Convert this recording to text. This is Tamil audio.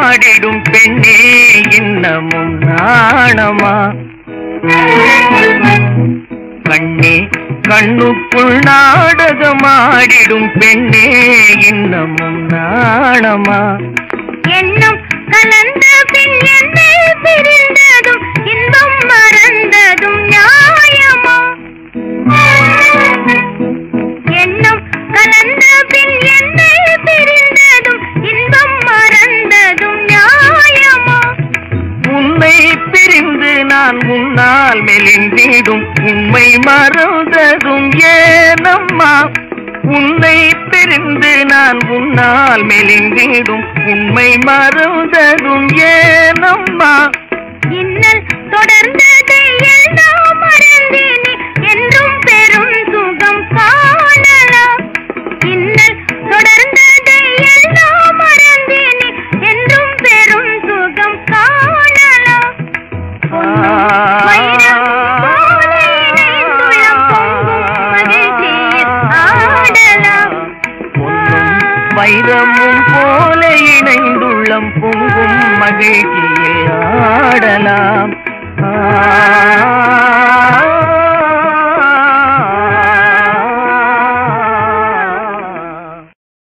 நாடகமாடிடும் பெண்ணே இன்னமும் நாணமா கண்ணே கண்ணுக்குள் நாடகமாடிடும் பெண்ணே இன்னமும் நாணமா எண்ணம் கலந்த பின் என்னை பிரிந்ததும் இன்பம் மறந்ததும் நியாயமா எண்ணம் கலந்த பின் என்னை பிரிந்ததும் இன்பம் மறந்ததும் நியாயமா உன்னை பிரிந்து நான் உன்னால் மெலிந்திடும் உண்மை மறந்ததும் ஏனம்மா உன்னை பிரிந்து நான் உன்னால் மெலிந்திடும் உண்மை மறந்ததும் ஏனம்மா இன்னல் தொடர்ந்ததை எல்லாம் மறந்தேனே என்றும் பெரும் சுகம் காணலாம் இன்னல் தொடர்ந்ததை எல்லாம் மறந்தேனே என்றும் பெரும் சுகம் காணலாம் வைரம் போல இணைந்துள்ளம் பொங்கும் மகிழ்ச்சியில் ஆடலாம். பொன்னும் வைரமும் போல இணைந்துள்ளம் பொங்கும் மகிழ்ச்சியில் ஆடலாம் ஆ